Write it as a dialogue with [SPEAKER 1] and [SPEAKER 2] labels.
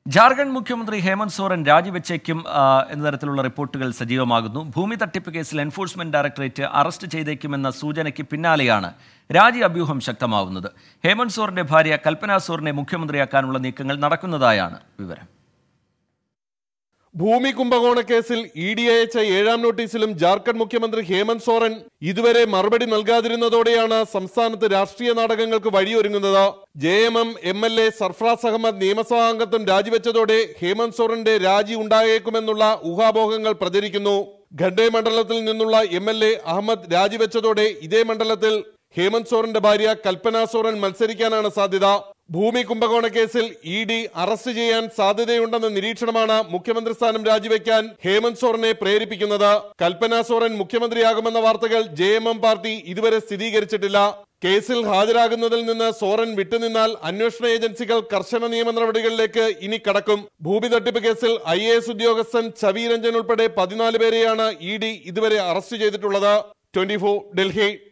[SPEAKER 1] ജാർഖണ്ഡ് മുഖ്യമന്ത്രി ഹേമന്ത് സോറൻ രാജിവെച്ചേക്കും ആ, എന്ന തരത്തിലുള്ള റിപ്പോർട്ടുകൾ സജീവമാകുന്നു ഭൂമി തട്ടിപ്പ് കേസിൽ എൻഫോഴ്സ്മെന്റ് ഡയറക്ടറേറ്റ് അറസ്റ്റ് ചെയ്തേക്കുമെന്ന സൂചനയ്ക്ക് പിന്നാലെയാണ് രാജി അഭ്യൂഹം ശക്തമാവുന്നത് ഹേമന്ത് സോറിന്റെ ഭാര്യ കൽപ്പന സോറിനെ മുഖ്യമന്ത്രിയാക്കാനുള്ള നീക്കങ്ങൾ നടക്കുന്നതായാണ് വിവരം
[SPEAKER 2] ഭൂമി കുംഭകോണ കേസിൽ ഇ ഡി അയച്ച ഏഴാം നോട്ടീസിലും ജാർഖണ്ഡ് മുഖ്യമന്ത്രി ഹേമന്ത് സോറൻ ഇതുവരെ മറുപടി നൽകാതിരുന്നതോടെയാണ് സംസ്ഥാനത്ത് രാഷ്ട്രീയ നാടകങ്ങൾക്ക് വഴിയൊരുങ്ങുന്നത് J M M M L A Sarfaraz Ahmad നിയമസഭാ അംഗത്വം രാജിവെച്ചതോടെ ഹേമന്ത് സോറന്റെ രാജി ഉണ്ടായേക്കുമെന്നുള്ള ഊഹാപോഹങ്ങൾ പ്രചരിക്കുന്നു ഖണ്ഡേ മണ്ഡലത്തിൽ നിന്നുള്ള എം എൽ എ അഹമ്മദ് രാജിവെച്ചതോടെ ഇതേ മണ്ഡലത്തിൽ ഹേമന്ത് സോറന്റെ ഭാര്യ കൽപ്പന സോറൻ മത്സരിക്കാനാണ് സാധ്യത ഭൂമി കുംഭകോണ കേസിൽ ഇ ഡി അറസ്റ്റ് ചെയ്യാൻ സാധ്യതയുണ്ടെന്ന നിരീക്ഷണമാണ് മുഖ്യമന്ത്രി സ്ഥാനം രാജിവെക്കാൻ ഹേമന്ത് സോറനെ പ്രേരിപ്പിക്കുന്നത് കൽപ്പന സോറൻ മുഖ്യമന്ത്രിയാകുമെന്ന വാർത്തകൾ ജെ എം എം പാർട്ടി ഇതുവരെ സ്ഥിരീകരിച്ചിട്ടില്ല കേസിൽ ഹാജരാകുന്നതിൽ നിന്ന് സോറൻ വിട്ടുനിന്നാൽ അന്വേഷണ ഏജൻസികൾ കർശന നിയമ നടപടികളിലേക്ക് ഇനി കടക്കും ഭൂമി തട്ടിപ്പ് കേസിൽ ഐ എ എസ് ഉദ്യോഗസ്ഥൻ ചവി രഞ്ജൻ ഉൾപ്പെടെ പതിനാല് പേരെയാണ് ഇ ഡി ഇതുവരെ അറസ്റ്റ് ചെയ്തിട്ടുള്ളത് ട്വന്റി ഡൽഹി